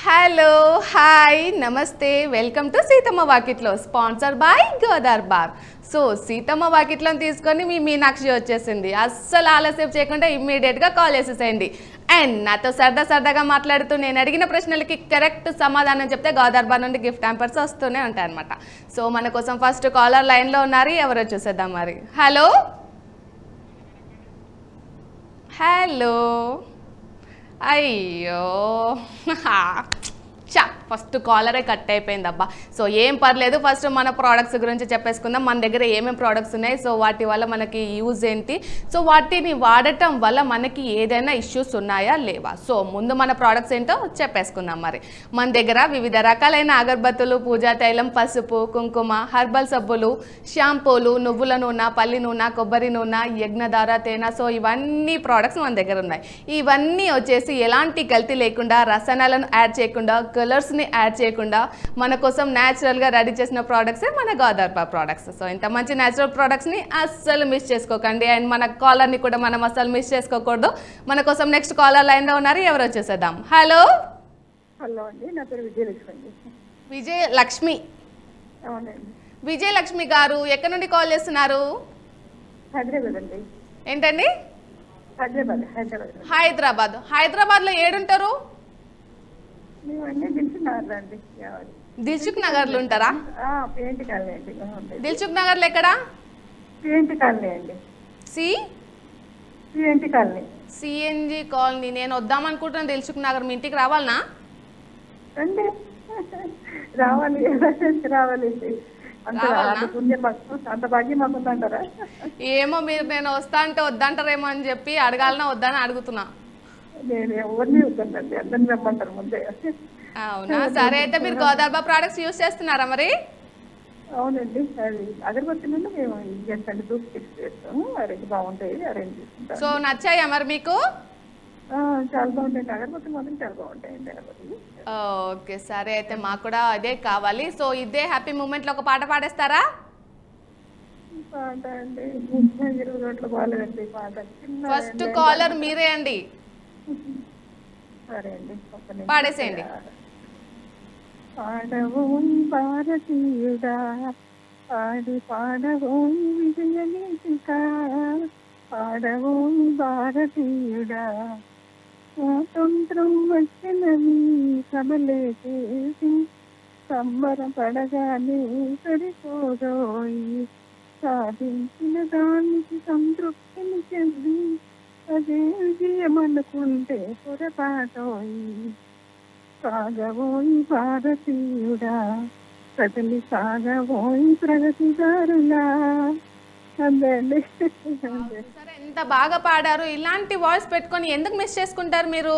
Hello hi నమస్తే welcome to సీతమ్మ వాకిట్లో స్పాన్సర్ బై గోదార్ బార్ సో సీతమ్మ వాకిట్లో తీసుకొని మీ మీనాక్షి వచ్చేసింది అస్సలు ఆలస్యం చేయకుండా ఇమ్మీడియట్గా కాల్ చేసేసేయండి అండ్ నాతో సరదా సరదాగా మాట్లాడుతూ నేను అడిగిన ప్రశ్నలకి కరెక్ట్ సమాధానం చెప్తే గోదార్ బార్ నుండి గిఫ్ట్ హ్యాంపర్స్ వస్తూనే ఉంటాయి అనమాట సో మన కోసం ఫస్ట్ కాలర్ లైన్లో ఉన్నారు ఎవరో చూసేద్దాం మరి హలో హలో అయ్యో చా ఫస్ట్ కాలరే కట్ అయిపోయింది అబ్బా సో ఏం పర్లేదు ఫస్ట్ మన ప్రోడక్ట్స్ గురించి చెప్పేసుకుందాం మన దగ్గర ఏమేమి ప్రోడక్ట్స్ ఉన్నాయి సో వాటి వల్ల మనకి యూజ్ ఏంటి సో వాటిని వాడటం వల్ల మనకి ఏదైనా ఇష్యూస్ ఉన్నాయా లేవా సో ముందు మన ప్రోడక్ట్స్ ఏంటో చెప్పేసుకుందాం మరి మన దగ్గర వివిధ రకాలైన అగరబత్తులు పూజా తైలం పసుపు కుంకుమ హర్బల్ సబ్బులు షాంపూలు నువ్వుల నూనె పల్లి నూనె కొబ్బరి నూనె యజ్ఞధార తేనె సో ఇవన్నీ ప్రోడక్ట్స్ మన దగ్గర ఉన్నాయి ఇవన్నీ వచ్చేసి ఎలాంటి కల్తీ లేకుండా రసాయనాలను యాడ్ చేయకుండా కలర్స్ని యాడ్ చేయకుండా మన కోసం న్యాచురల్గా రెడీ చేసిన ప్రోడక్ట్సే మన గోదార్పా ప్రోడక్ట్స్ సో ఇంత మంచి న్యాచురల్ ప్రోడక్ట్స్ని అస్సలు మిస్ చేసుకోకండి అండ్ మన కాలర్ని కూడా మనం అస్సలు మిస్ చేసుకోకూడదు మన కోసం నెక్స్ట్ కాలర్ లైన్లో ఉన్నారు ఎవరు వచ్చేసేద్దాం హలో హలో అండి నా పేరు విజయలక్ష్మి అండి విజయ లక్ష్మి అవునండి విజయలక్ష్మి గారు ఎక్కడి నుండి కాల్ చేస్తున్నారు హైదరాబాద్ అండి ఏంటండి హైదరాబాద్ హైదరాబాద్ హైదరాబాద్ హైదరాబాద్లో ఏడుంటారు మేము అన్నీ దించున్నారు అండి కావాలి దిల్సుఖ్ నగర్లో ఉంటారా పెయింట్ కాలనీ అండి అవునండి దిల్సుఖ్ నగర్లో ఎక్కడా పెయింట్ కాలనీ అండి C paint colony CNG colony నేను వద్దాం అనుకుంటున్నాను దిల్సుఖ్ నగర్ మీ ఇంటికి రావాలనా రండి రావాలి రావాలి అంత రావాలా? అంత పుణ్యం మాకు అంత భాగ్యం మాకు ఉందంటారా ఏమో మీరు నేను వస్తా అంటే వద్దంటారేమో అని చెప్పి అడగాలనా వద్దని అడుగుతున్నా నేను ఎవరిని వద్దండి అందరిని రమ్మంటారు ముందే అవునా సరే అయితే మీరు గోదావరి ప్రోడక్ట్స్ యూస్ చేస్తున్నారా మరి అవునండి అది అగరబత్తి నుండి మేము ఇది చేస్తాండి దూపు ఫిక్స్ చేస్తాము అరేంజ్ బాగుంటాయి అరేంజ్ చేసుకుంటాం సో నచ్చాయా మరి మీకు ఆ, చాలా బాగుంటాయండి అగరబత్తి మాత్రం చాలా బాగుంటాయండి అగరబత్తి ఓకే సరే అయితే మాకు కూడా అదే కావాలి సో ఇదే హ్యాపీ మూమెంట్లో ఒక పాట పాడేస్తారా పాట అండి ఇరవై రోడ్లు బాగాలేదండి పాట చిన్న ఫస్ట్ కాలర్ మీరే అండి సరే అండి ఒక్క నిమిషం. పాడేసేయండి. పాడవోయి భారతీయుడా పాడి పాడవోయి విజయగీతిక పాడవోయి భారతీయుడా స్వాతంత్రం వచ్చినది సభలే చేసి సంబరపడగానే సరిపోదోయి సాధించిన దానికి సంతృప్తిని చెంది అదే విజయం అనుకుంటే పొరపాటోయి సాగవోయి భారతీయుడా ప్రజలు సాగవోయి ప్రగతిదారులా అంతే అండి అంతే సరే ఎంత బాగా పాడారు ఇలాంటి వాయిస్ పెట్టుకొని ఎందుకు మిస్ చేసుకుంటారు మీరు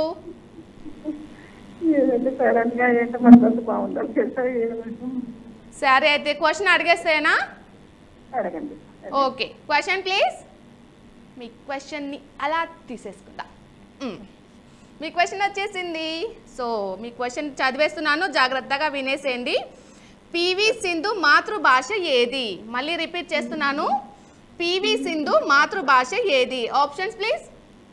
ఏదండి సడన్ గా ఏంటో మనకు అంత బాగుందో తెలుసా ఏదో సరే అయితే క్వశ్చన్ అడిగేస్తేనా అడగండి ఓకే క్వశ్చన్ ప్లీజ్ మీ క్వశ్చన్ని అలా తీసేసుకుందా మ్. మీ క్వశ్చన్ వచ్చేసింది సో మీ క్వశ్చన్ చదివేస్తున్నాను జాగ్రత్తగా వినేసేయండి పివి సింధు మాతృభాష ఏది మళ్ళీ రిపీట్ చేస్తున్నాను పివి సింధు మాతృభాష ఏది options please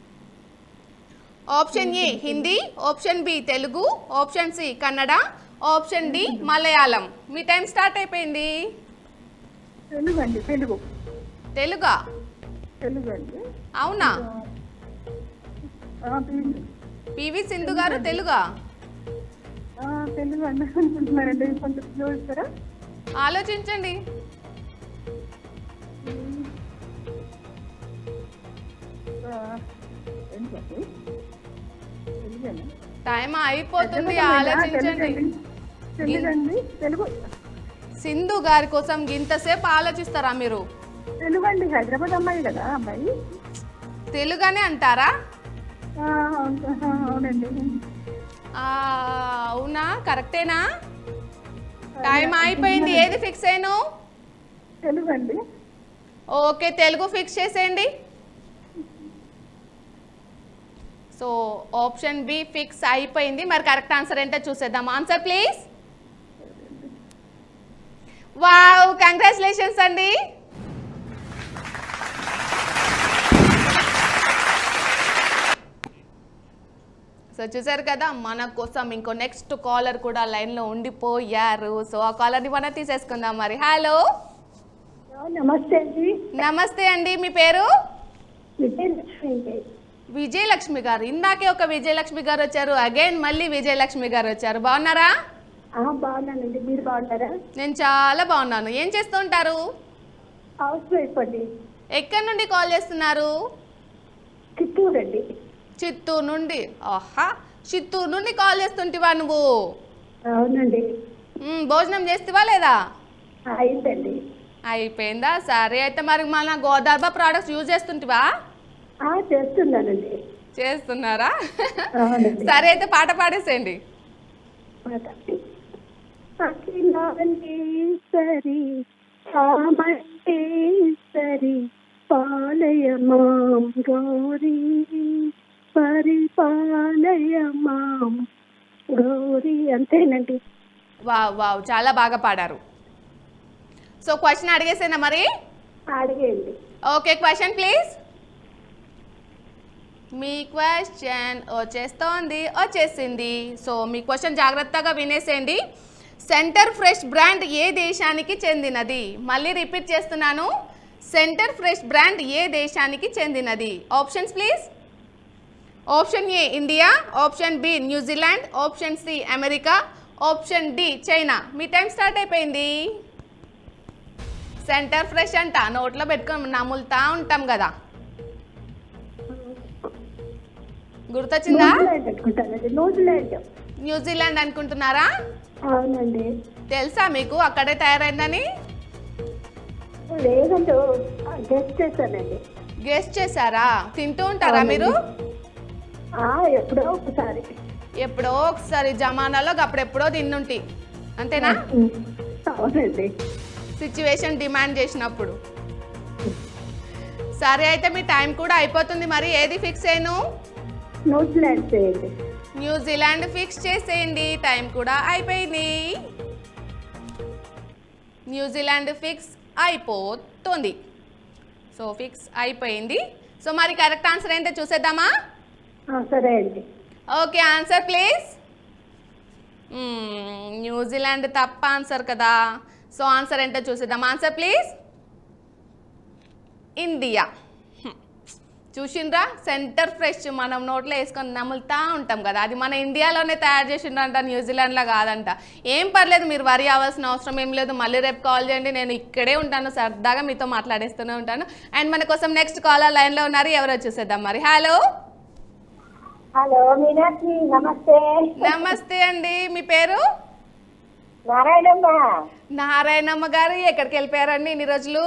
option A Hindi option B Telugu option C Kannada option D Malayalam మీ టైం స్టార్ట్ అయిపోయింది తెలుగు అండి తెలుగు తెలుగా తెలుగు అండి అవునా ఆ, తెలుగు. పివి సింధు గారు తెలుగా ఆ, తెలుగు అండి అనుకుంటున్నారండి కొంచెం చూస్తారా ఆలోచించండి ఏంటండి తెలుగండి టైం అయిపోతుంది ఆలోచించండి తెలుగండి తెలుగు సింధు గారి కోసం ఇంతసేపు ఆలోచిస్తారా మీరు తెలుగు అండి హైదరాబాద్ అమ్మాయి కదా అమ్మాయి తెలుగనే అంటారా ఆ, అవును- ఆ, అవునండి ఆ, అవునా కరెక్టేనా టైం అయిపోయింది ఏది ఫిక్స్ అయ్యాను తెలుగు అండి ఓకే తెలుగు ఫిక్స్ చేసేయండి సో ఆప్షన్ బి ఫిక్స్ అయిపోయింది మరి కరెక్ట్ ఆన్సర్ ఏంటో చూసేద్దాం ఆన్సర్ ప్లీజ్ వావ్ కంగ్రాచులేషన్స్ అండి సో సో చూసారు కదా మన కోసం ఇంకో నెక్స్ట్ కాలర్ కూడా లైన్లో ఉండిపోయారు సో ఆ కాలర్ని మనం తీసేసుకుందాం మరి హలో నమస్తే అండి నమస్తే అండి మీ పేరు విజయలక్ష్మి అండి విజయలక్ష్మి గారు ఇందాకే ఒక విజయలక్ష్మి గారు వచ్చారు అగైన్ మళ్ళీ విజయలక్ష్మి గారు వచ్చారు బాగున్నారా ఆ, బాగున్నానండి మీరు బాగున్నారా నేను చాలా బాగున్నాను ఏం చేస్తూ ఉంటారు హౌస్ వైఫ్ అండి ఎక్కడి నుండి కాల్ చేస్తున్నారు చిత్తూరు అండి చిత్తూరు నుండి ఆహా చిత్తూరు నుండి కాల్ చేస్తుంటివా నువ్వు అవునండి మ్, భోజనం చేస్తావా లేదా అయిందండి అయిపోయిందా సరే అయితే మరి మన గోదార్బా ప్రోడక్ట్స్ యూజ్ చేస్తుంటివా ఆ, చేస్తున్నానండి చేస్తున్నారా అవునండి సరే అయితే పాట పాడేసేయండి అఖిలాండి సరి కామంటే సరి పాలయ మాం గౌరీ పరిపాలయ మాం గౌరీ అంతేనండి వావ్ వావ్ చాలా బాగా పాడారు సో క్వశ్చన్ అడిగేసేనా మరి అడిగేయండి ఓకే క్వశ్చన్ ప్లీజ్ మీ క్వశ్చన్ వచ్చేస్తోంది వచ్చేసింది సో మీ క్వశ్చన్ జాగ్రత్తగా వినేసేయండి సెంటర్ ఫ్రెష్ బ్రాండ్ ఏ దేశానికి చెందినది మళ్ళీ రిపీట్ చేస్తున్నాను సెంటర్ ఫ్రెష్ బ్రాండ్ ఏ దేశానికి చెందినది options please option A India option B New Zealand option C America option D China మీ టైం స్టార్ట్ అయిపోయింది సెంటర్ ఫ్రెష్ అంట నోట్లో పెట్టుకొని నములుతా ఉంటాం కదా గుర్తొచ్చిందా న్యూజిలాండ్ అనుకుంటానండి న్యూజిలాండ్ న్యూజిలాండ్ అనుకుంటున్నారా అవునండి తెలుసా మీకు అక్కడే తయారైందని లేదండి గెస్ట్ చేశానండి గెస్ట్ చేశారా తింటూ ఉంటారా మీరు ఆ, ఎప్పుడో ఒకసారి ఎప్పుడో ఒకసారి జమానాలో అప్పుడెప్పుడో తిన్నుంటి అంతేనా అవునండి సిచ్యువేషన్ డిమాండ్ చేసినప్పుడు సరే అయితే మీ టైం కూడా అయిపోతుంది మరి ఏది ఫిక్స్ అయ్యాను న్యూజిలాండ్ చేయండి న్యూజిలాండ్ ఫిక్స్ చేసేయండి టైం కూడా అయిపోయింది న్యూజిలాండ్ ఫిక్స్ అయిపోతుంది సో ఫిక్స్ అయిపోయింది సో మరి కరెక్ట్ ఆన్సర్ ఏంటో చూసేద్దామా ఆ, సరే అండి ఓకే ఆన్సర్ ప్లీజ్ న్యూజిలాండ్ తప్ప ఆన్సర్ కదా సో ఆన్సర్ ఏంటో చూసేద్దాం ఆన్సర్ ప్లీజ్ ఇండియా హ్మ్. చూసిండ్రా సెంటర్ ఫ్రెష్ మనం నోట్లో వేసుకొని నములుతా ఉంటాం కదా అది మన ఇండియాలోనే తయారు చేసిండ్రంట న్యూజిలాండ్లో కాదంట ఏం పర్లేదు మీరు వరి అవ్వాల్సిన అవసరం ఏం లేదు మళ్ళీ రేపు కాల్ చేయండి నేను ఇక్కడే ఉంటాను సరదాగా మీతో మాట్లాడేస్తూనే ఉంటాను అండ్ మన కోసం నెక్స్ట్ కాలర్ లైన్లో ఉన్నారు ఎవరో చూసేద్దాం మరి హలో హలో మీనాక్షి నమస్తే నమస్తే అండి మీ పేరు నారాయణమ్మ నారాయణమ్మ గారు ఎక్కడికి వెళ్ళిపోయారండి ఇన్ని రోజులు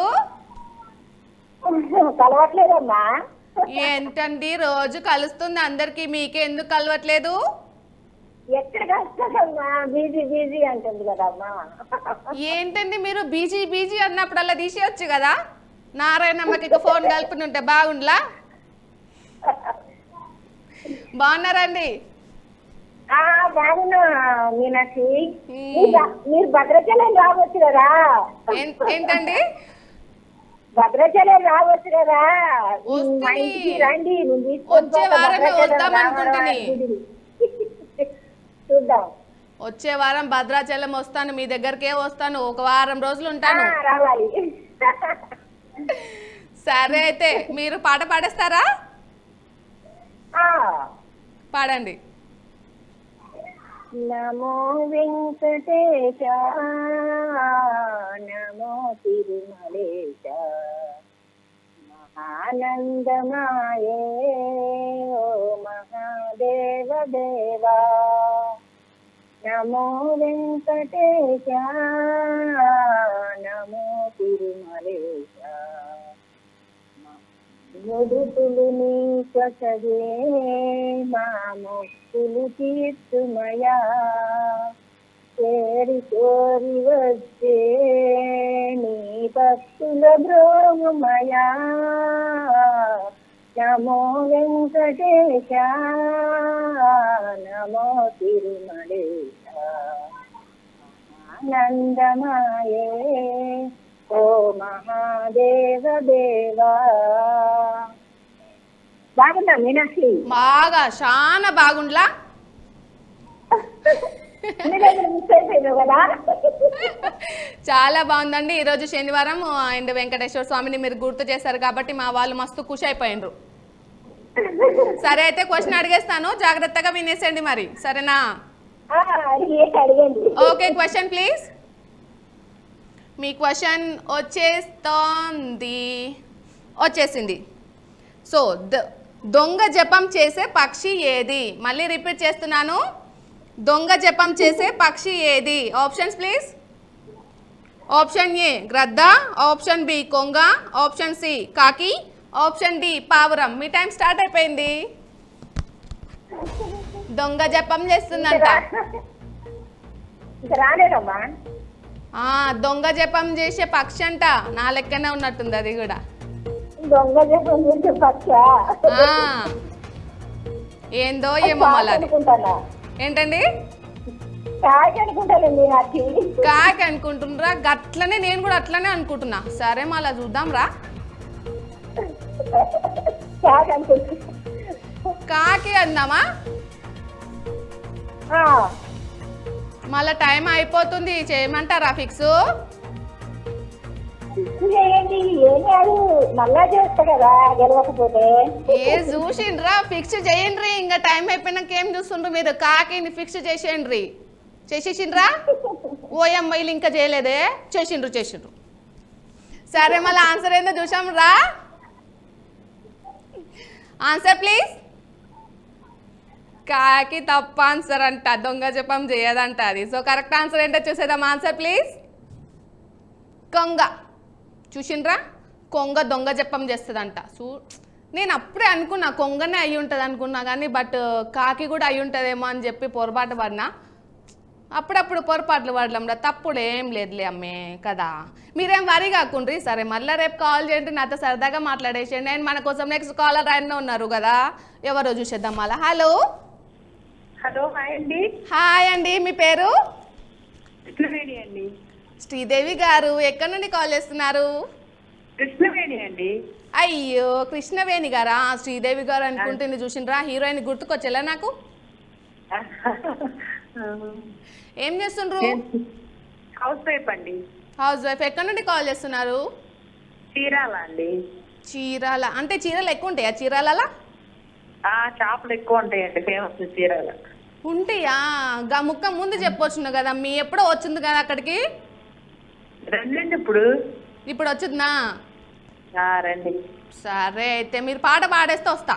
కలవట్లేదమ్మా ఏంటండి రోజు కలుస్తుంది అందరికి మీకే ఎందుకు కలవట్లేదు ఎక్కడ కలుస్తుందమ్మా బిజీ బిజీ అంటుంది కదమ్మా ఏంటండి మీరు బీజీ బీజీ అన్నప్పుడల్లా తీసేయచ్చు కదా నారాయణమ్మకి ఇక ఫోన్ కలుపుని ఉంటే బాగుండ్లా బాగున్నారండి ఆ, బాగున్నా మీనాక్షి మ్మ్. మీరు భ- మీరు భద్రాచలం రావచ్చు కదా ఏం- ఏంటండి భద్రాచలం రావచ్చు కదా మా వస్తుంది. ఇంటికి రండి నేను తీసుకొని వచ్చే పోతా వారమే భద్రాచలం వద్దాం రామారావు అనుకుంటుని. గుడిని. చూద్దాం వచ్చే వారం భద్రాచలం వస్తాను మీ దగ్గరకే వస్తాను ఒక వారం రోజులు ఆ, ఉంటాను రావాలి సరే అయితే మీరు పాట పాడేస్తారా ఆ. పాడండి నమో వెంకటేశ నమో తిరుమలేశ మహానందమాయే ఓ మహాదేవ దేవా నమో వెంకటేశ నమో తిరుమలేశ ముడుపులు నీ కొసగే మా మొక్కులు తీర్చుమయా చేరి కోరి వచ్చే నీ భక్తుల బ్రోమయా నమో వెంకటేశ నమో తిరుమలేశ ఆనందమాయే ఓ మహాదేవ దేవా బాగుందా మీనాక్షి బాగా చాలా బాగుండ్లా అన్ని రోజులు మిస్ అయిపోయినావు కదా చాలా బాగుందండి ఈరోజు శనివారం అండ్ వెంకటేశ్వర స్వామిని మీరు గుర్తు చేశారు కాబట్టి మా వాళ్ళు మస్తు ఖుషి అయిపోయినరు సరే అయితే క్వశ్చన్ అడిగేస్తాను జాగ్రత్తగా వినేసేయండి మరి సరేనా ఆ, అడిగి అడిగండి ఓకే క్వశ్చన్ ప్లీజ్ మీ క్వశ్చన్ వచ్చేస్తోంది వచ్చేసింది సో ద- దొంగ జపం చేసే పక్షి ఏది మళ్ళీ రిపీట్ చేస్తున్నాను దొంగ జపం చేసే పక్షి ఏది ఆప్షన్స్ ప్లీజ్ ఆప్షన్ ఏ గ్రద్ద ఆప్షన్ బి కొంగ ఆప్షన్ సి కాకి ఆప్షన్ డి పావురం మీ టైం స్టార్ట్ అయిపోయింది దొంగ జపం చేస్తుందంట ఇంకా రాలేదమ్మా ఆ, దొంగ జపం చేసే పక్షి అంట నా లెక్కనే ఉన్నట్టుంది అది కూడా దొంగ జపం చేసే పక్ష ఆ. ఏందో ఏమో మళ్ళీ అది అనుకుంటానా ఏంటండి కాకి అనుకుంటానండి నాకు కాకి అనుకుంటుండ్రా గట్లనే నేను కూడా అట్లనే అనుకుంటున్నా సరే మళ్ళీ చూద్దాం రా కాకి అనుకుంటా కాకి అందామా ఆ, మళ్ళీ టైం అయిపోతుంది చేయమంటారా ఫిక్స్ ఇది చేయండి ఏం కాదు మళ్ళా చేస్తా కదా గెలవకపోతే ఏ చూసిండ్రా ఫిక్స్ చేయండి ఇంకా టైం అయిపోయినాక ఏం చూస్తుండ్రు మీరు కాకిని ఫిక్స్ చేసేయండి చేసేసిండ్రా ఓఎంఐలు ఇంకా చేయలేదే చేసిండ్రు చేసిండ్రు సరే మళ్ళీ ఆన్సర్ ఏందో చూసాం రా ఆన్సర్ ప్లీజ్ కాకి తప్ప ఆన్సర్ అంట దొంగ జపం చేయదంట అది సో కరెక్ట్ ఆన్సర్ ఏంటో చూసేద్దాం ఆన్సర్ ప్లీజ్ కొంగ చూసిండ్రా కొంగ దొంగ జపం చేస్తుందంట చూ నేను అప్పుడే అనుకున్నా కొంగనే అయి ఉంటుంది అనుకున్నా కానీ బట్ కాకి కూడా అయి ఉంటుందేమో అని చెప్పి పొరపాటు పడినా అప్పుడప్పుడు పొరపాట్లు పడలేం రా తప్పుడు ఏం లేదులే అమ్మే కదా మీరేం వరి కాకుండ్రి సరే మళ్ళీ రేపు కాల్ చేయండి నాతో సరదాగా మాట్లాడేసేయండి అండ్ మన కోసం నెక్స్ట్ కాలర్ ఆయన ఉన్నారు కదా ఎవరో చూసేద్దాం మళ్ళా హలో హలో హాయ్ అండి హాయ్ అండి మీ పేరు కృష్ణవేణి అండి శ్రీదేవి గారు ఎక్కడి నుండి కాల్ చేస్తున్నారు కృష్ణవేణి అండి అయ్యో కృష్ణవేణి గారా శ్రీదేవి గారు అనుకుంటుంది చూసిండ్రా హీరోయిన్ గుర్తుకొచ్చేలా నాకు ఏం చేస్తుండ్రు హౌస్ వైఫ్ అండి హౌస్ వైఫ్ ఎక్కడి నుండి కాల్ చేస్తున్నారు చీరాల అండి చీరాల అంటే చీరలు ఎక్కువ ఉంటాయా చీరాలలో ఆ చేపలు ఎక్కువ ఉంటాయండి ఫేమస్ చీరాల ఉంటాయా గా ముక్క ముందు చెప్పొచ్చును కదా మీ ఎప్పుడో వచ్చింది కదా అక్కడికి రండి ఇప్పుడు ఇప్పుడు వచ్చిందా ఆ, రండి సరే అయితే మీరు పాట పాడేస్తే వస్తా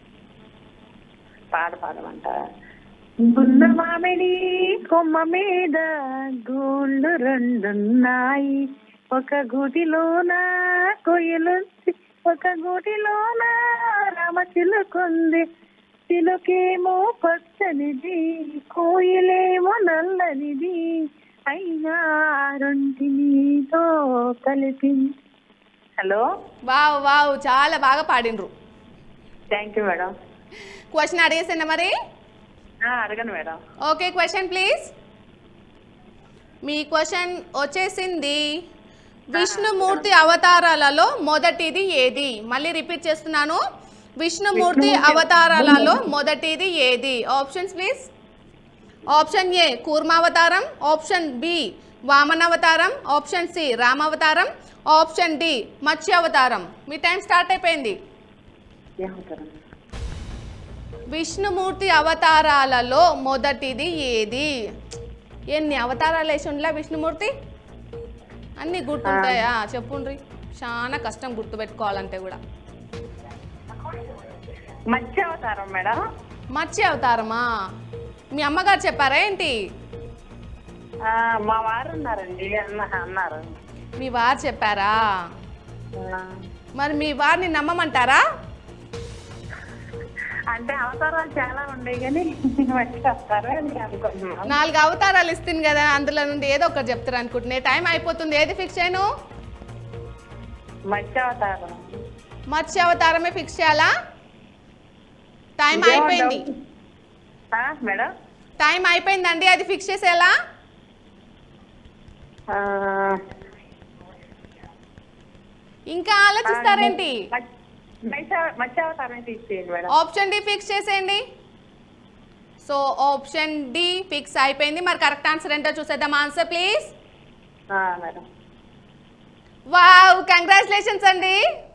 పాట పాడమంట గున్న మామిడి కొమ్మ మీద గూళ్ళు రెండున్నాయి ఒక గూటిలోన కొయ్యలుంది ఒక గూటిలోన రామచిలుకుంది చిలుకేమో పచ్చనిది కోయిలేమో నల్లనిది అయినా రెంటినితో కలిపి హలో వావ్ వావ్ చాలా బాగా పాడిండ్రు థ్యాంక్ యూ మేడం క్వశ్చన్ అడిగేసిందా మరి అడగండి మేడం ఓకే క్వశ్చన్ ప్లీజ్ మీ క్వశ్చన్ వచ్చేసింది విష్ణుమూర్తి అవతారాలలో మొదటిది ఏది మళ్ళీ రిపీట్ చేస్తున్నాను విష్ణుమూర్తి అవతారాలలో మొదటిది ఏది ఆప్షన్స్ ప్లీజ్ ఆప్షన్ ఏ కూర్మావతారం ఆప్షన్ బి వామనావతారం ఆప్షన్ సి రామావతారం ఆప్షన్ డి మత్స్యావతారం మీ టైం స్టార్ట్ అయిపోయింది ఏమవుతారు విష్ణుమూర్తి అవతారాలలో మొదటిది ఏది ఎన్ని అవతారాలు వేసి ఉండలే విష్ణుమూర్తి అన్ని గుర్తుంటాయా చెప్పుండ్రి చాలా కష్టం గుర్తుపెట్టుకోవాలంటే కూడా మత్స్య అవతారం మేడం మత్స్య అవతారమా మీ అమ్మగారు చెప్పారా ఏంటి ఆ, మా వారు ఉన్నారండి అన్న అన్నారు మీ వారు చెప్పారా ఆ, మరి మీ వారిని నమ్మమంటారా అంటే అవతారాలు చాలా ఉన్నాయి కానీ మత్స్య అవతారం అని అనుకుంటున్నాం నాలుగు అవతారాలు ఇస్తుంది కదా అందులో నుండి ఏదో ఒకటి చెప్తారు అనుకుంటున్నా టైం అయిపోతుంది ఏది ఫిక్స్ అయ్యాను మత్స్య అవతారం మత్స్య అవతారమే ఫిక్స్ చేయాలా టైం ఇదేమో అయిపోయింది డౌట్. ఆ, మేడం టైం అయిపోయిందండి అది ఫిక్స్ చేసేలా ఆ, ఇంకా ఆలోచిస్తారేంటి మత్- మత్స్య మత్స్య అవతారం తీసేయండి మేడం ఆప్షన్ డి ఫిక్స్ చేసేయండి సో ఆప్షన్ డి ఫిక్స్ అయిపోయింది మరి కరెక్ట్ ఆన్సర్ ఏంటో చూసేద్దాం ఆన్సర్ ప్లీజ్ ఆ, మేడం వావ్ కంగ్రాచులేషన్స్ అండి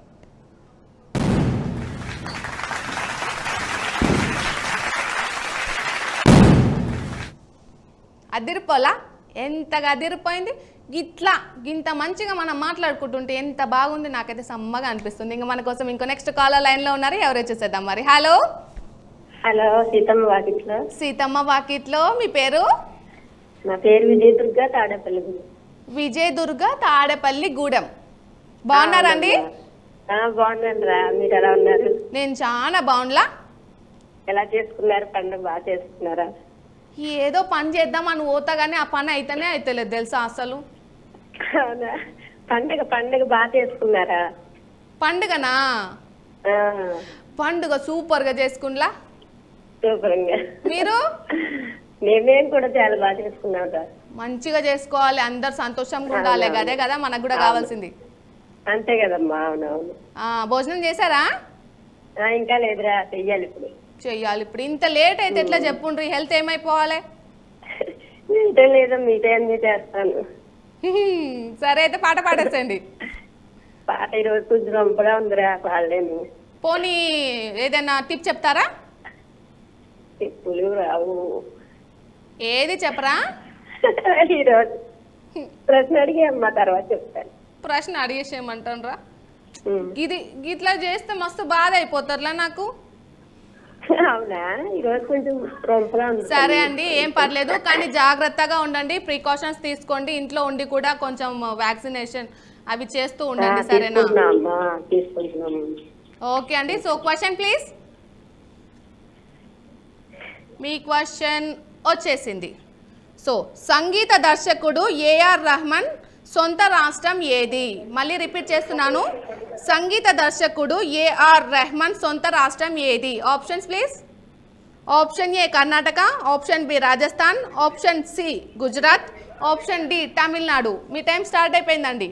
అదిరిపోలా ఎంతగా అదిరిపోయింది ఇట్లా ఇంత మంచిగా మనం మాట్లాడుకుంటుంటే ఎంత బాగుంది నాకైతే సమ్మగా అనిపిస్తుంది ఇంకా మన కోసం ఇంకో నెక్స్ట్ కాలర్ లైన్లో ఉన్నారు ఎవరో చూసేద్దాం మరి హలో హలో సీతమ్మ వాకిట్లో సీతమ్మ వాకిట్లో మీ పేరు నా పేరు విజయ దుర్గా తాడేపల్లి విజయ్ దుర్గ తాడేపల్లి గూడెం బాగున్నారండి బాగున్నాను రా మీరు ఎలా ఉన్నారు నేను చాలా బాగుండ్లా ఎలా చేసుకున్నారు పండుగ బాగా చేసుకున్నారా ఏదో పని చేద్దాం అని పోతా కానీ ఆ పని అయితేనే అయితలేదు తెలుసా అసలు అవునా పండుగ పండుగ బాగా చేసుకున్నారా పండుగనా ఆ, పండుగ సూపర్గా చేసుకుండ్లా సూపర్గా మీరు మేమేం కూడా చాలా బాగా చేసుకున్నాం రా మంచిగా చేసుకోవాలి అందరు సంతోషంగా ఉండాలి అదే కదా మనకు కూడా కావాల్సింది అంతే కదమ్మా అవునవును ఆ, భోజనం చేశారా ఆ, ఇంకా లేదురా చెయ్యాలి ఇప్పుడు చెయ్యాలి ఇప్పుడు ఇంత లేట్ అయితే ఎట్లా చెప్పుండ్రి హెల్త్ ఏమైపోవాలి మీతో లేదా మీతో అన్ని చేస్తాను సరే అయితే పాట పాడేసండి పాట ఈరోజు కొంచెం రొంపగా ఉందిరా పాడలేను పోనీ ఏదైనా టిప్ చెప్తారా తిప్పులు రావు ఏది చెప్పరా ఈరోజు ప్రశ్న అడిగి అమ్మ తర్వాత చెప్తాను ప్రశ్న అడిగేసేయమంటారా ఉమ్. ఇది ఇట్లా చేస్తే మస్తు బాధ అయిపోతారులా నాకు అవునా ఈరోజు కొంచెం రొంపగా ఉంది సరే అండి ఏం పర్లేదు కానీ జాగ్రత్తగా ఉండండి ప్రికాషన్స్ తీసుకోండి ఇంట్లో ఉండి కూడా కొంచెం వ్యాక్సినేషన్ అవి చేస్తూ ఆ, ఉండండి సరేనా తీసుకుంటున్నాం అమ్మా తీసుకుంటున్నాం ఓకే అండి సో క్వశ్చన్ ప్లీజ్ మీ క్వశ్చన్ వచ్చేసింది సో సంగీత దర్శకుడు ఏఆర్ రహమాన్ సొంత రాష్ట్రం ఏది మళ్ళీ రిపీట్ చేస్తున్నాను సంగీత దర్శకుడు ఏఆర్ రెహమాన్ సొంత రాష్ట్రం ఏది options please option A Karnataka option B Rajasthan option C Gujarat option D Tamil Nadu మీ టైం స్టార్ట్ అయిపోయిందండి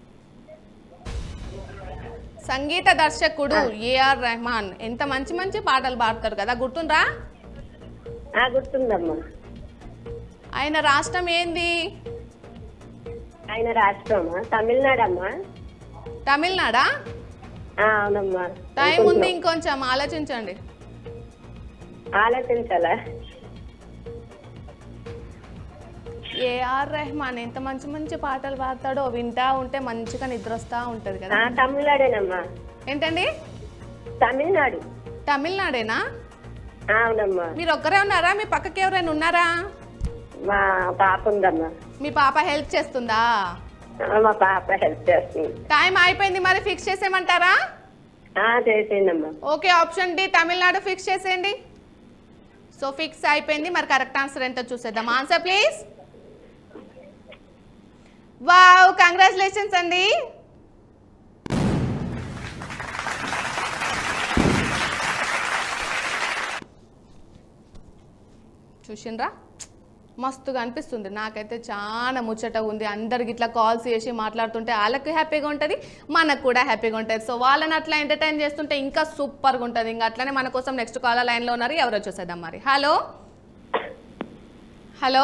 సంగీత దర్శకుడు ఏఆర్ రెహమాన్ ఎంత మంచి మంచి పాటలు పాడతారు కదా గుర్తుండ్రా ఆ, గుర్తుందమ్మా ఆయన రాష్ట్రం ఏంది ఆయన రాష్ట్రమా తమిళనాడు అమ్మా తమిళనాడా ఆ, అవునమ్మా టైం ఉంది అనుకుంటున్నాం. ఇంకొంచెం ఆలోచించండి ఆలోచించాలా ఏఆర్ రెహమాన్ ఎంత మంచి మంచి పాటలు పాడతాడో వింటా ఉంటే మంచిగా నిద్ర వస్తూ ఉంటుంది కదా ఆ, తమిళనాడేనమ్మా ఏంటండి తమిళనాడు తమిళనాడేనా ఆ, అవునమ్మా మీరు ఒక్కరే ఉన్నారా మీ పక్కకి ఎవరైనా ఉన్నారా మా పాప ఉందమ్మా మీ పాప హెల్ప్ చేస్తుందా ఆ, మా పాప హెల్ప్ చేస్తుంది టైం అయిపోయింది మరి ఫిక్స్ చేసేయమంటారా ఆ, చేసేయండమ్మా okay option D Tamil Nadu fix చేసేయండి సో ఫిక్స్ అయిపోయింది మరి కరెక్ట్ ఆన్సర్ ఎంతో చూసేద్దాం ఆన్సర్ ప్లీజ్ వావ్ కంగ్రాచులేషన్స్ అండి చూసిండ్రా మస్తుగా అనిపిస్తుంది నాకైతే చాలా ముచ్చటగా ఉంది అందరికి ఇట్లా కాల్స్ చేసి మాట్లాడుతుంటే వాళ్ళకి హ్యాపీగా ఉంటుంది మనకు కూడా హ్యాపీగా ఉంటుంది సో వాళ్ళని అట్లా ఎంటర్టైన్ చేస్తుంటే ఇంకా సూపర్గా ఉంటుంది ఇంకా అట్లనే మన కోసం నెక్స్ట్ కాల్ లైన్లో ఉన్నారు ఎవరో చూసేద్దాం మరి hello hello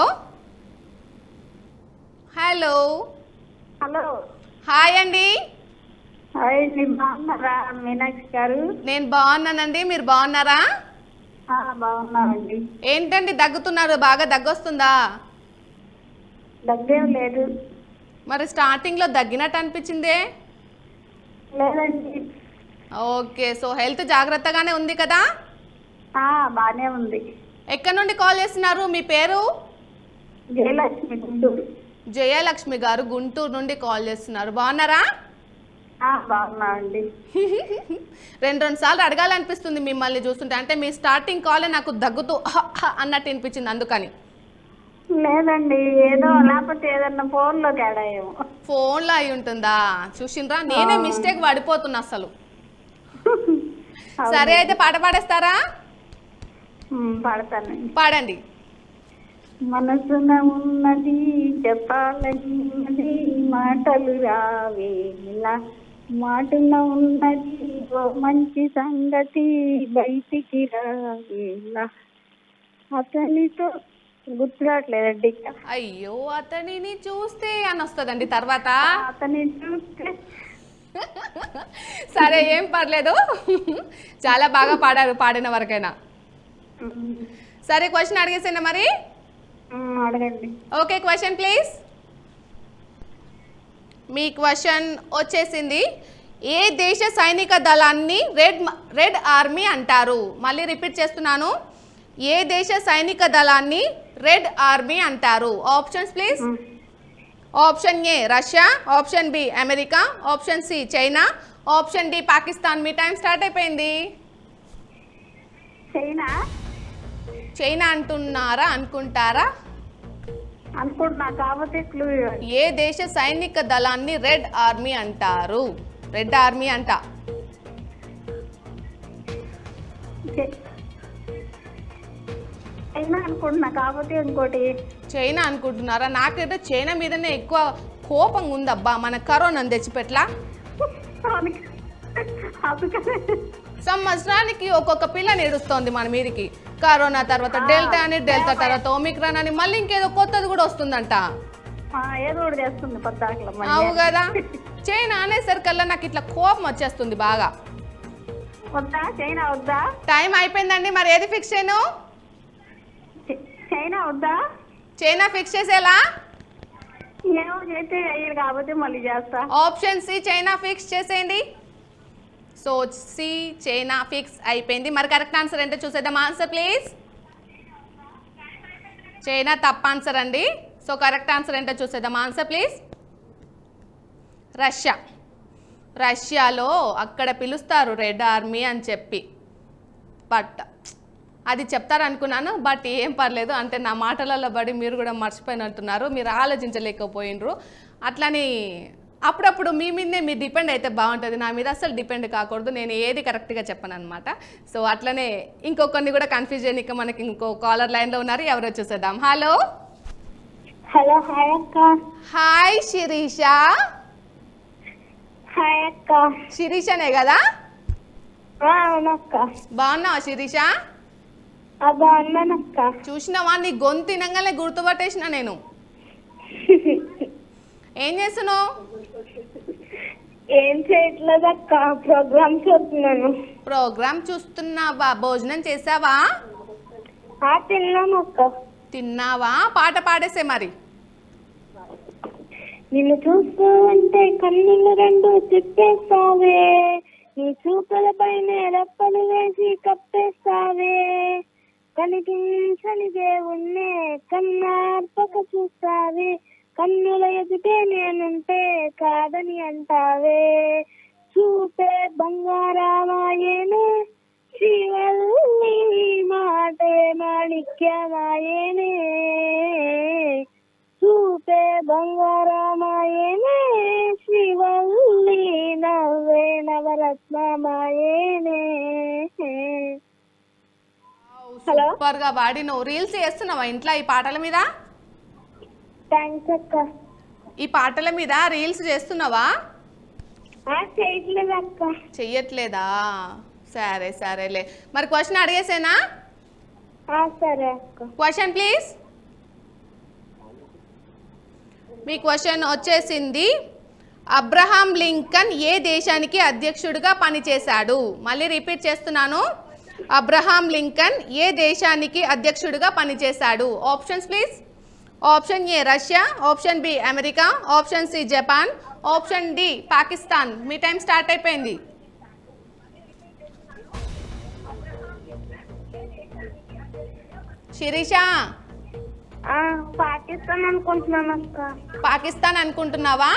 hello hello hi అండి హాయ్ బాగున్నారా మీనాక్షి గారు నేను బాగున్నానండి మీరు బాగున్నారా బాగున్నామండి ఏంటండి దగ్గుతున్నారు బాగా దగ్గొస్తుందా దగ్గేం లేదు మరి స్టార్టింగ్లో దగ్గినట్టు అనిపించిందే లేదండి ఓకే సో హెల్త్ జాగ్రత్తగానే ఉంది కదా బాగానే ఉంది ఎక్కడి నుండి కాల్ చేస్తున్నారు మీ పేరు జయలక్ష్మి గుంటూరు జయలక్ష్మి గారు గుంటూరు నుండి కాల్ చేస్తున్నారు బాగున్నారా బాగున్నామండి రెండు రెండు సార్లు అడగాలనిపిస్తుంది మిమ్మల్ని చూస్తుంటే అంటే మీ స్టార్టింగ్ కాలే నాకు దగ్గుతూ "హ, హ" అన్నట్టు అనిపించింది అందుకని లేదండి ఏదో లేకపోతే ఏదన్నా ఫోన్లో తేడా ఏమో ఫోన్లో అయి ఉంటుందా చూసిండ్రా నేనే మిస్టేక్ పడిపోతున్నా అసలు సరే అయితే పాట పాడేస్తారా ఉమ్, పడతానండి పాడండి మనసున ఉన్నది చెప్పాలన్నది మాటలు రావేలా మాటన ఉన్నది ఓ మంచి సంగతి బయటికి రావేలా అతనితో గుర్తురావట్లేదండి ఇంకా అయ్యో అతనిని చూస్తే అని వస్తుందండి తర్వాత అతని చూస్తే సరే ఏం పర్లేదు చాలా బాగా పాడారు పాడిన వరకైనా మ్మ్. సరే క్వశ్చన్ అడిగేసాను మరి మ్మ్, అడగండి ఓకే క్వశ్చన్ ప్లీజ్ మీ క్వశ్చన్ వచ్చేసింది ఏ దేశ సైనిక దళాన్ని రెడ్ మ- రెడ్ ఆర్మీ అంటారు మళ్ళీ రిపీట్ చేస్తున్నాను ఏ దేశ సైనిక దళాన్ని రెడ్ ఆర్మీ అంటారు ఆప్షన్స్ ప్లీజ్ మ్మ్. Option A Russia option B America option C China option D Pakistan మీ టైం స్టార్ట్ అయిపోయింది చైనా చైనా అంటున్నారా అనుకుంటారా అనుకుంటున్నా కాకపోతే క్లూ ఇవ్వండి ఏ దేశ సైనిక దళాన్ని రెడ్ ఆర్మీ అంటారు రెడ్ ఆర్మీ అంట చై- చైనా అనుకుంటున్నా కాకపోతే ఇంకోటి చైనా అనుకుంటున్నారా నాకైతే చైనా మీదనే ఎక్కువ కోపం ఉందబ్బా మన కరోనాను తెచ్చిపెట్లా అందుకే- అందుకనే సంవత్సరానికి ఒక్కొక్క పిల్ల నేడుస్తోంది మన మీదికి కరోనా తర్వాత డెల్టా అని డెల్టా తర్వాత ఒమిక్రాన్ అని మళ్ళీ ఇంకేదో కొత్తది కూడా వస్తుందంట ఆ, ఏదో ఒకటి చేస్తుంది పద్దాకల అవు కదా చైనా అనేసరికల్లా నాకు ఇట్లా కోపం వచ్చేస్తుంది బాగా వద్దా చైనా వద్దా టైం అయిపోయిందండి మరి ఏది ఫిక్స్ చేయను చై- చైనా వద్దా చైనా ఫిక్స్ చేసేలా ఏమో చేస్తే అయ్యారు కాబట్టి మళ్ళీ చేస్తా ఆప్షన్ సి చైనా ఫిక్స్ చేసేయండి సో సి చైనా ఫిక్స్ అయిపోయింది మరి కరెక్ట్ ఆన్సర్ ఏంటో చూసేద్దాం ఆన్సర్ ప్లీజ్ చైనా తప్ప ఆన్సర్ అండి సో కరెక్ట్ ఆన్సర్ ఏంటో చూసేద్దాం ఆన్సర్ ప్లీజ్ రష్యా రష్యాలో అక్కడ పిలుస్తారు రెడ్ ఆర్మీ అని చెప్పి బట్ అది చెప్తారనుకున్నాను బట్ ఏం పర్లేదు అంటే నా మాటలలో పడి మీరు కూడా మర్చిపోయినట్టున్నారు మీరు ఆలోచించలేకపోయినరు అట్లని అప్పుడప్పుడు మీ మీదనే మీరు డిపెండ్ అయితే బాగుంటుంది నా మీద అసలు డిపెండ్ కాకూడదు నేను ఏది కరెక్ట్గా చెప్పను అనమాట సో అట్లనే ఇంకొకరిని కూడా కన్ఫ్యూజ్ చేయడానికి మనకి ఇంకో కాలర్ లైన్లో ఉన్నారు ఎవరో చూసేద్దాం హలో హలో హాయ్ అక్క హాయ్ శిరీష హాయ్ అక్క శిరీషనే కదా అవునక్క బాగున్నావా శిరీష బాగున్నానక్క చూసినావా నీ గొంతు తినంగానే గుర్తుపట్టేసిన నేను ఏం చేస్తున్నావు ఏం చేయట్లేదు అక్క ప్రోగ్రామ్ చూస్తున్నాను ప్రోగ్రామ్ చూస్తున్నావా భోజనం చేసావా ఆ తిన్నాను అక్క తిన్నావా పాట పాడేసే మరి నిన్ను చూస్తూ ఉంటే కన్నులు రెండు తిప్పేస్తావే నీ చూపుల పైన రెప్పలు వేసి కప్పేస్తావే కనిపించని దేవుణ్ణే కన్నార్పక చూస్తావే కన్నుల ఎదుటే నేనుంటే కాదని అంటావే చూపే బంగారామాయేనే శ్రీవల్లి మాటే మాణిక్యమాయేనే చూపే బంగారమాయేనే శ్రీవల్లి నవ్వే నవరత్నమాయేనే హలో. సూపర్ గా పాడి నువ్వు రీల్స్ చేస్తున్నావా ఇంట్లో ఈ పాటల మీద థ్యాంక్స్ అక్క ఈ పాటల మీద రీల్స్ చేస్తున్నావా ఆ, చేయట్లేదు అక్క చెయ్యట్లేదా సరే సరేలే మరి క్వశ్చన్ అడిగేసేనా ఆ, సరే అక్క క్వశ్చన్ ప్లీజ్ మీ క్వశ్చన్ వచ్చేసింది అబ్రహాం లింకన్ ఏ దేశానికి అధ్యక్షుడిగా పనిచేశాడు మళ్ళీ రిపీట్ చేస్తున్నాను అబ్రహాం లింకన్ ఏ దేశానికి అధ్యక్షుడిగా పనిచేశాడు options please option A Russia option B America option C Japan option D Pakistan మీ టైం స్టార్ట్ అయిపోయింది శిరీష ఆ, పాకిస్తాన్ అనుకుంటున్నాను అక్క పాకిస్తాన్ అనుకుంటున్నావా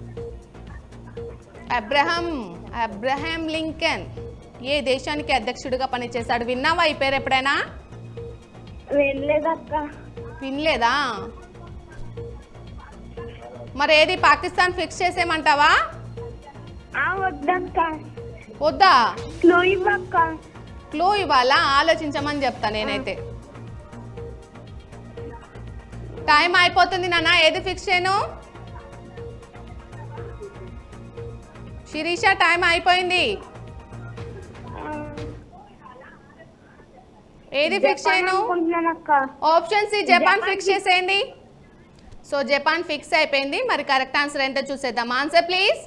అబ్రహం అబ్రహాం లింకన్ ఏ దేశానికి అధ్యక్షుడిగా పనిచేశాడు విన్నావా ఈ పేరు ఎప్పుడైనా వెళ్ళలేదక్క వినలేదా మరి ఏది పాకిస్తాన్ ఫిక్స్ చేసేయమంటావా ఆ, వద్దక్క వద్దా స్లో ఇవ్వక్క క్లూ ఇవ్వాలా ఆలోచించమని చెప్తా నేనైతే టైం అయిపోతుంది నాన్న ఏది ఫిక్స్ చేయను శిరీష టైం అయిపోయింది ఆ, ఏది ఫిక్స్ చేయను అనుకుంటున్నాను అక్క ఆప్షన్ సి జపాన్ ఫిక్స్ చేసేయండి సో జపాన్ ఫిక్స్ అయిపోయింది మరి కరెక్ట్ ఆన్సర్ ఏంటో చూసేద్దాం ఆన్సర్ ప్లీజ్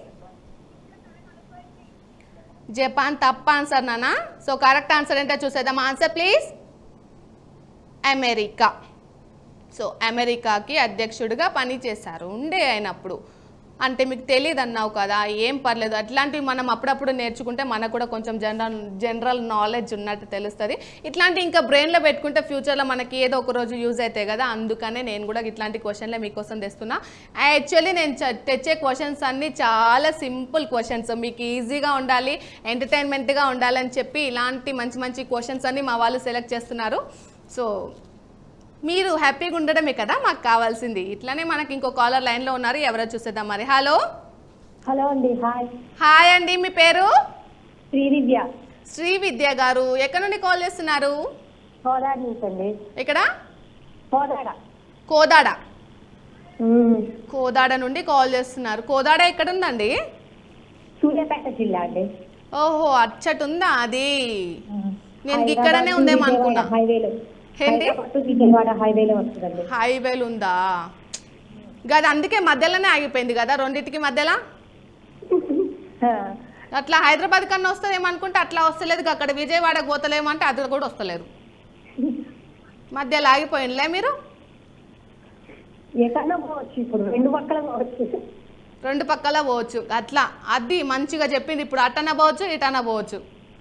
జపాన్ తప్ప ఆన్సర్ నానా సో కరెక్ట్ ఆన్సర్ ఏంటో చూసేద్దాం ఆన్సర్ ప్లీజ్ అమెరికా సో అమెరికాకి అధ్యక్షుడిగా పనిచేశారు ఉండే అయినప్పుడు అంటే మీకు తెలియదు అన్నావు కదా ఏం పర్లేదు అట్లాంటివి మనం అప్పుడప్పుడు నేర్చుకుంటే మనకు కూడా కొంచెం జనరల్ జనరల్ నాలెడ్జ్ ఉన్నట్టు తెలుస్తుంది ఇట్లాంటి ఇంకా బ్రెయిన్లో పెట్టుకుంటే ఫ్యూచర్లో మనకి ఏదో ఒక రోజు యూజ్ అవుతాయి కదా అందుకనే నేను కూడా ఇట్లాంటి క్వశ్చన్లే మీకోసం తెస్తున్నా యాక్చువల్లీ నేను చ- తెచ్చే క్వశ్చన్స్ అన్నీ చాలా సింపుల్ క్వశ్చన్స్ మీకు ఈజీగా ఉండాలి ఎంటర్టైన్మెంట్గా ఉండాలని చెప్పి ఇలాంటి మంచి మంచి క్వశ్చన్స్ అన్ని మా వాళ్ళు సెలెక్ట్ చేస్తున్నారు సో మీరు హ్యాపీగా ఉండడమే కదా మాకు కావాల్సింది ఇట్లానే మనకి ఇంకో కాలర్ లైన్లో ఉన్నారు ఎవరో చూసేద్దాం మరి హలో హలో అండి హాయ్ హాయ్ అండి మీ పేరు శ్రీదివ్య శ్రీ విద్య గారు ఎక్కడ నుండి కాల్ చేస్తున్నారు కోదాడ నుంచి అండి ఇక్కడ కోదాడ కోదాడ కోదాడ నుండి కాల్ చేస్తున్నారు కోదాడ ఎక్కడ ఉందండి సూర్యాపేట జిల్లా అండి ఓహో అచ్చట ఉందా అది నేను ఇక్కడనే ఉందేమో అనుకున్నా హైవేలో ఏంటి హైదరాబాద్ టు విజయవాడ హైవేలో వస్తుందండి హైవేలు ఉందా గది అందుకే మధ్యలోనే ఆగిపోయింది కదా రెండింటికి మధ్యలో అట్లా హైదరాబాద్ కన్నా వస్తుందేమో అనుకుంటే అట్లా వస్తలేదు అక్కడ విజయవాడ పోతలేమో అంటే అది కూడా వస్తలేదు మధ్యలో ఆగిపోయినలే మీరు ఎక్కడన్నా పోవచ్చు ఇప్పుడు రెండు పక్కల పోవచ్చు రెండు పక్కల పోవచ్చు అట్లా అది మంచిగా చెప్పింది ఇప్పుడు అటన పోవచ్చు ఇటన పోవచ్చు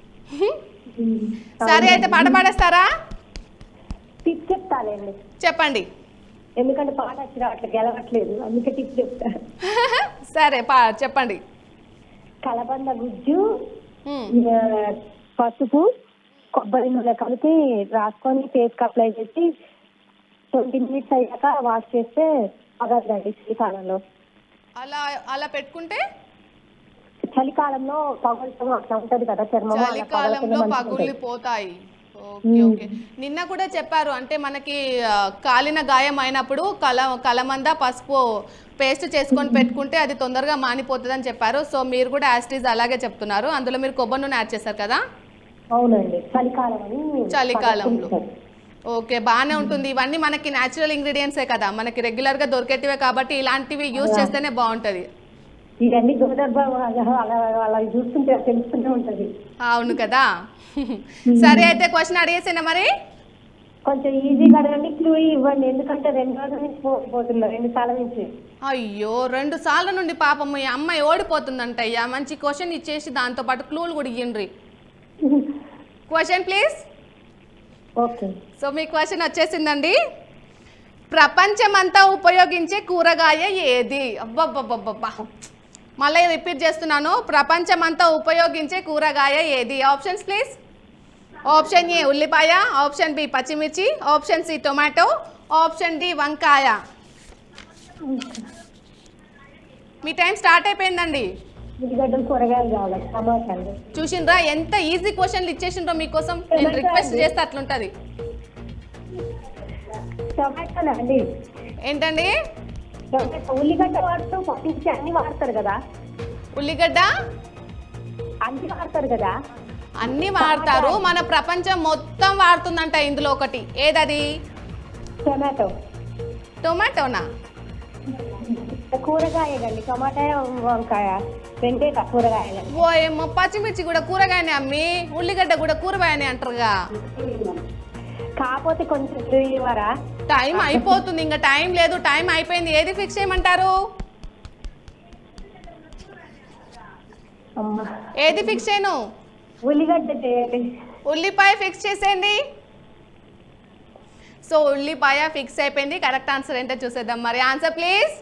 సరే అయితే పాట పాడేస్తారా టిప్ చెప్తాలేండి చెప్పండి ఎందుకంటే పాట వచ్చి రావట్లేదు గెలవట్లేదు అందుకే టిప్ చెప్తా సరే పా చెప్పండి కలబంద గుజ్జు హ్మ్. ఆ, పసుపు కొబ్బరి నూనె కలిపి రాసుకొని ఫేస్కి అప్లై చేసి ట్వంటీ మినిట్స్ అయ్యాక వాష్ చేస్తే పగలదండి చలికాలంలో అలా అలా పెట్టుకుంటే చలికాలంలో పగలటం అట్లా ఉంటది కదా చర్మం అలా పగలకుండా చలికాలంలో మంచిగా పగుళ్ళు ఉంటది. పోతాయి ఓకే ఓకే నిన్న కూడా చెప్పారు అంటే మనకి ఆ, కాలిన గాయం అయినప్పుడు కల కలమంద పసుపు పేస్ట్ చేసుకొని పెట్టుకుంటే అది తొందరగా మానిపోతుంది అని చెప్పారు సో మీరు కూడా యాస్టీజ్ అలాగే చెప్తున్నారు అందులో మీరు కొబ్బరి నూనె యాడ్ చేశారు కదా అవునండి చలికాలం అని చలికాలంలో. పగలకుండా. ఓకే బాగానే ఉంటుంది ఇవన్నీ మనకి న్యాచురల్ ఇంగ్రీడియంట్సే కదా మనకి రెగ్యులర్గా దొరికేటివే కాబట్టి ఇలాంటివి యూజ్ చేస్తేనే బాగుంటుంది ఇవన్నీ గోదర్భ అలా అలా చూస్తుంటే తెలుస్తూనే ఉంటది అవును కదా సరే అయితే క్వశ్చన్ అడిగేసిన మరి కొంచెం ఈజీగా అడగండి క్లూ ఇవ్వండి ఎందుకంటే రెండు రోజుల నుంచి పోతున్నా రెండు సార్లు నుంచి అయ్యో రెండు సార్ల నుండి పాపం ఈ అమ్మాయి ఓడిపోతుందంట అయ్యా మంచి క్వశ్చన్ ఇచ్చేసి దాంతో పాటు క్లూలు కూడా ఇయ్యండి క్వశ్చన్ ప్లీజ్ ఓకే సో మీ క్వశ్చన్ వచ్చేసిందండి ప్రపంచమంతా ఉపయోగించే కూరగాయ ఏది అబ్బబ్బబ్బబ్బబ్బా మళ్ళీ రిపీట్ చేస్తున్నాను ప్రపంచమంతా ఉపయోగించే కూరగాయ ఏది ఆప్షన్స్ ప్లీజ్ ఆప్షన్ ఏ ఉల్లిపాయ ఆప్షన్ బి పచ్చిమిర్చి option C tomato option D వంకాయ మీ టైం స్టార్ట్ అయిపోయిందండి ఉల్లిగడ్డలు కూరగాయలు కావాలి టమాటాలు చూసిండ్రా ఎంత ఈజీ క్వశ్చన్లు ఇచ్చేసిండ్రో మీకోసం నేను రిక్వెస్ట్ చేస్తే అట్లుంటుంది టమాటాలు అండి ఏంటండి టమాటా ఉల్లిగడ్డ వాడుతూ పప్పించి అన్ని వాడతారు కదా ఉల్లిగడ్డ అన్ని వాడతారు కదా అన్ని వాడతారు మన ప్రపంచం మొత్తం వాడుతుందంట ఇందులో ఒకటి ఏదది టమాటో టొమాటోనా కూరగాయ అండి టమాటా వంకాయ రెండే కదా కూరగాయలు ఓ ఏమో పచ్చిమిర్చి కూడా కూరగాయనే అమ్మి ఉల్లిగడ్డ కూడా కూరగాయనే అంటారుగా కాకపోతే కొంచెం clue ఇవ్వరా టైం అయిపోతుంది ఇంకా టైం లేదు టైం అయిపోయింది ఏది ఫిక్స్ చేయమంటారు అమ్మా ఏది ఫిక్స్ చేయను ఉల్లిగడ్డ చేయండి ఉల్లిపాయ ఫిక్స్ చేసేయండి సో ఉల్లిపాయ ఫిక్స్ అయిపోయింది కరెక్ట్ ఆన్సర్ ఏంటో చూసేద్దాం మరి ఆన్సర్ ప్లీజ్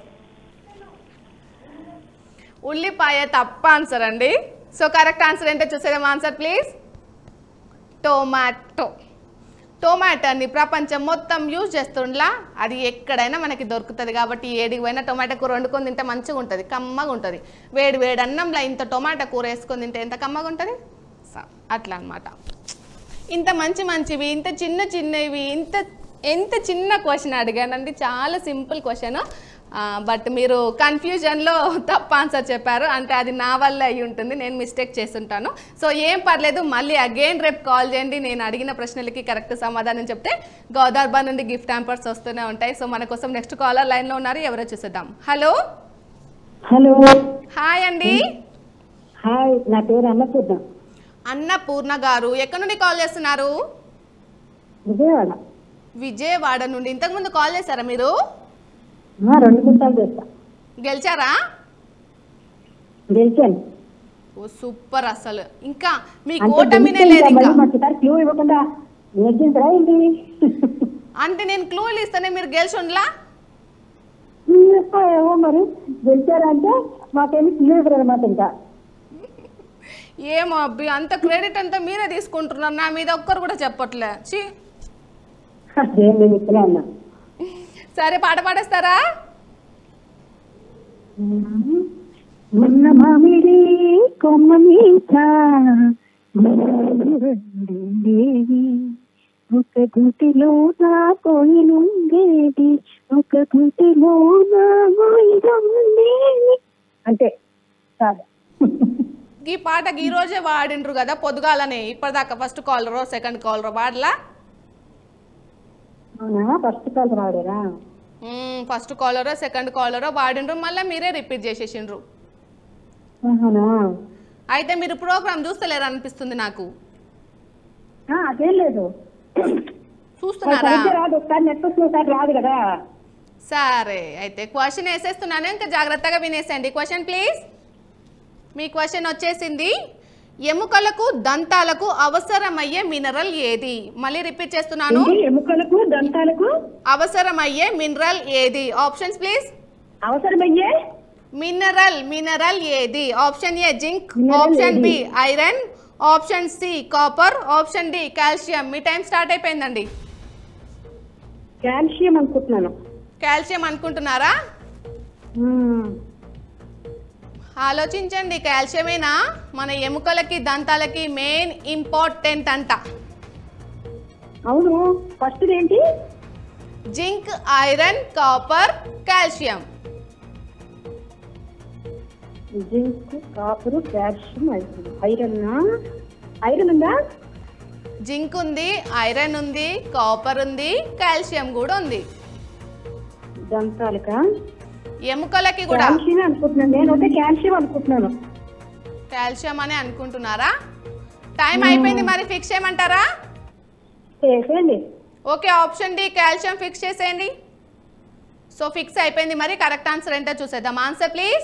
ఉల్లిపాయ తప్ప ఆన్సర్ అండి సో కరెక్ట్ ఆన్సర్ ఏంటో చూసేద్దాం ఆన్సర్ ప్లీజ్ టొమాటో టొమాటోని ప్రపంచం మొత్తం యూజ్ చేస్తుండ్లా అది ఎక్కడైనా మనకి దొరుకుతుంది కాబట్టి ఏడికి పోయినా టొమాటో కూర వండుకొని తింటే మంచిగా ఉంటుంది కమ్మగా ఉంటుంది వేడి వేడి అన్నంలో ఇంత టొమాటో కూర వేసుకొని తింటే ఎంత కమ్మగా ఉంటుంది సో అట్లా అన్నమాట ఇంత మంచి మంచివి ఇంత చిన్న చిన్నవి ఇంత ఎంత చిన్న క్వశ్చన్ అడిగానండి చాలా సింపుల్ క్వశ్చన్ బట్ మీరు కన్ఫ్యూజన్లో తప్ప ఆన్సర్ చెప్పారు అంటే అది నా వల్ల అయి ఉంటుంది నేను మిస్టేక్ చేస్తుంటాను సో ఏం పర్లేదు మళ్ళీ అగైన్ రేపు కాల్ చేయండి నేను అడిగిన ప్రశ్నలకి కరెక్ట్ సమాధానం చెప్తే గోదార్బా నుండి గిఫ్ట్ హ్యాంపర్స్ వస్తూనే ఉంటాయి సో మన కోసం నెక్స్ట్ కాలర్ లైన్లో ఉన్నారు ఎవరో చూసేద్దాం హలో హలో హాయ్ అండి హాయ్ నా పేరు అన్నపూర్ణ అన్నపూర్ణ గారు ఎక్కడి నుండి కాల్ చేస్తున్నారు విజయవాడ విజయవాడ నుండి ఇంతకుముందు కాల్ చేశారా మీరు ఆ, రెండు గుంటలు చేస్తా గెలిచారా గెలిచాను ఓ సూపర్ అసలు ఇంకా మీ అంటే ఓటమినే గెలిస్తే లేదు ఇంకా ఇంకా మళ్ళీ మర్చిపోతారు క్లూ ఇవ్వకుండా నెగ్గించరా ఏంటి అంటే నేను క్లూలు ఇస్తేనే మీరు గెలిచి ఉండలా ఏమో మరి గెలిచారంటే మాకేమి క్లూ ఇవ్వరు అనమాట ఇంకా ఏమో అబ్బి అంత క్రెడిట్ అంతా మీరే తీసుకుంటున్నారు నా మీద ఒక్కరు కూడా చెప్పట్లే ఛీ ఏం నేను ఇక్కడే ఉన్నా సరే పాట పాడేస్తారా మొన్న మామిడి కొమ్మ మీద ఉండేది ఒక గుంటిలో నా కోయిలుండేది ఒక గుంటిలో నా ఉండేది అంటే చాలు ఈ పాటకి ఈ రోజే వాడిండ్రు కదా పొద్దుగాలనే ఇప్పటిదాకా ఫస్ట్ కాలరో సెకండ్ కాలరో వాడలా అవునా ఫస్ట్ కాల్ రాడేరా ఫస్ట్ కాలరో సెకండ్ కాలరో వాడిండ్రు మళ్ళీ మీరే రిపీట్ చేసేసిండ్రు అవునా అయితే మీరు ప్రోగ్రామ్ చూస్తలేరు అనిపిస్తుంది నాకు ఆ, అదేం లేదు చూస్తున్నారా సరిగ్గా రాదు ఒకసారి నెట్ వచ్చినసారి రాదు కదా సరే అయితే క్వశ్చన్ వేసేస్తున్నాను ఇంకా జాగ్రత్తగా వినేసండి క్వశ్చన్ ప్లీజ్ మీ క్వశ్చన్ వచ్చేసింది ఎముకలకు దంతాలకు అవసరమయ్యే మినరల్ ఏది మళ్ళీ రిపీట్ చేస్తున్నాను ఏంటి? ఎముకలకు దంతాలకు అవసరమయ్యే మినరల్ ఏది ఆప్షన్స్ ప్లీజ్ అవసరమయ్యే మినరల్ మినరల్ ఏది option A zinc Mineral option ఏది? B iron option C copper option D calcium మీ టైం స్టార్ట్ అయిపోయిందండి కాల్షియం అనుకుంటున్నాను కాల్షియం అనుకుంటున్నారా మ్మ్. ఆలోచించండి కాల్షియమేనా మన ఎముకలకి దంతాలకి మెయిన్ ఇంపార్టెంట్ అంట అవును ఫస్ట్ ఏంటి zinc iron copper calcium zinc copper calcium iron iron ఉందా జింక్ ఉంది ఐరన్ ఉంది కాపర్ ఉంది కాల్షియం కూడా ఉంది దంతాలక ఎముకలకి కూడా కాల్షియం అనుకుంటున్నాను నేను అయితే కాల్షియం అనుకుంటున్నాను కాల్షియం అని అనుకుంటున్నారా టైం అయిపోయింది మరి ఫిక్స్ చేయమంటారా చేసేయండి okay option D calcium fix చేసేయండి సో ఫిక్స్ అయిపోయింది మరి కరెక్ట్ ఆన్సర్ ఏంటో చూసేద్దాం ఆన్సర్ ప్లీజ్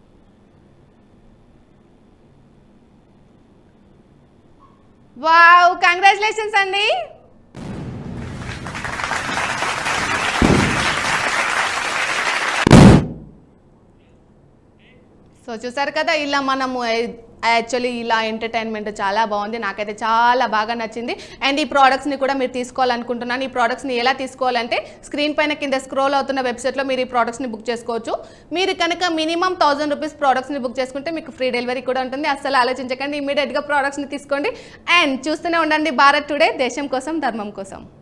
వావ్ కంగ్రాచులేషన్స్ అండి సో చూసారు కదా ఇలా మనము యాక్చువల్లీ ఇలా ఎంటర్టైన్మెంట్ చాలా బాగుంది నాకైతే చాలా బాగా నచ్చింది అండ్ ఈ ప్రోడక్ట్స్ని కూడా మీరు తీసుకోవాలనుకుంటున్నాను ఈ ప్రోడక్ట్స్ని ఎలా తీసుకోవాలంటే స్క్రీన్ పైన కింద స్క్రోల్ అవుతున్న వెబ్సైట్లో మీరు ఈ ప్రోడక్ట్స్ని బుక్ చేసుకోవచ్చు మీరు కనుక మినిమం థౌసండ్ రూపీస్ ప్రోడక్ట్స్ని బుక్ చేసుకుంటే మీకు ఫ్రీ డెలివరీ కూడా ఉంటుంది అస్సలు ఆలోచించకండి ఇమీడియట్గా ప్రోడక్ట్స్ని తీసుకోండి అండ్ చూస్తూనే ఉండండి భారత్ టుడే దేశం కోసం ధర్మం కోసం